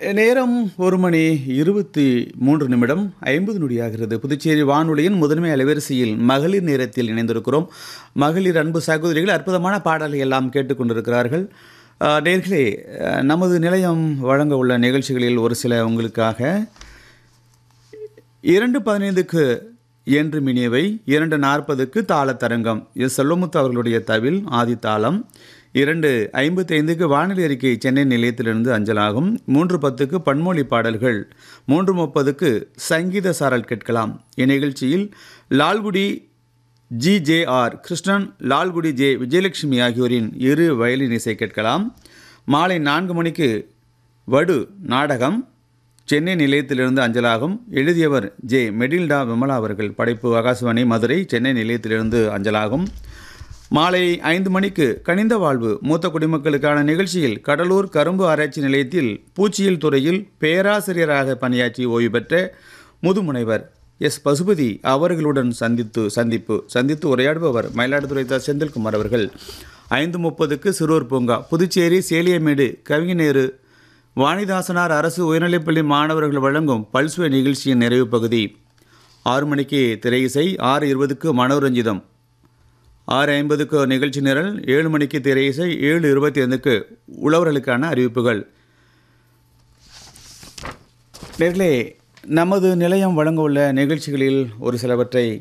நேரம் ஒரு மணி இருபத்தி மூன்று நிமிடம் ஐம்பது நொடியாகிறது புதுச்சேரி வானொலியின் முதன்மை அலைவரிசையில் மகளிர் நேரத்தில் இணைந்திருக்கிறோம் மகளிர் அன்பு சகோதரிகள் அற்புதமான பாடல்களை எல்லாம் கேட்டுக்கொண்டிருக்கிறார்கள் அஹ், நேர்களே அஹ், நமது நிலையம் வழங்க உள்ள நிகழ்ச்சிகளில் ஒரு சில உங்களுக்காக இரண்டு பதினைந்துக்கு என்று மினியவை இரண்டு நாற்பதுக்கு தாளத்தரங்கம் எஸ் செல்வமுத்து அவர்களுடைய தவில் ஆதித்தாளம் இரண்டு ஐம்பத்தைந்துக்கு வானிலை அறிக்கை சென்னை நிலையத்திலிருந்து அஞ்சலாகும் மூன்று பத்துக்கு பன்மொழி பாடல்கள் மூன்று முப்பதுக்கு சங்கீத சாரல் கேட்கலாம் இந்நிகழ்ச்சியில் Lalgudi G J R Krishnan Lalgudi J Vijayalakshmi ஆகியோரின் இரு வயலின் இசை கேட்கலாம் மாலை நான்கு மணிக்கு வடு நாடகம் சென்னை நிலையத்திலிருந்து அஞ்சலாகும் எழுதியவர் ஜே மெடில்டா விமலா அவர்கள் படைப்பு ஆகாசவாணி மதுரை சென்னை நிலையத்திலிருந்து அஞ்சலாகும் மாலை ஐந்து மணிக்கு கனிந்த வாழ்வு மூத்த குடிமக்களுக்கான நிகழ்ச்சியில் கடலூர் கரும்பு ஆராய்ச்சி நிலையத்தில் பூச்சியியல் துறையில் பேராசிரியராக பணியாற்றி ஓய்வு பெற்ற முதுமுனைவர் எஸ் பசுபதி அவர்களுடன் சந்தித்து சந்திப்பு சந்தித்து உரையாடுபவர் மயிலாடுதுறை த செந்தில்குமார் அவர்கள் ஐந்து முப்பதுக்கு சிறுவர் பூங்கா புதுச்சேரி சேலியமேடு கவிஞநேரு வாணிதாசனார் அரசு உயர்நிலைப்பள்ளி மாணவர்கள் வழங்கும் பல்சுவை நிகழ்ச்சியின் நிறைவு பகுதி ஆறு மணிக்கு திரையிசை ஆறு இருபதுக்கு மனோரஞ்சிதம் ஆறு ஐம்பதுக்கு நிகழ்ச்சி நிரல் ஏழு மணிக்கு திரையிசை ஏழு இருபத்தி ஐந்துக்கு உழவர்களுக்கான அறிவிப்புகள் நேர்களே நமது நிலையம் வழங்க உள்ள நிகழ்ச்சிகளில் ஒரு சிலவற்றை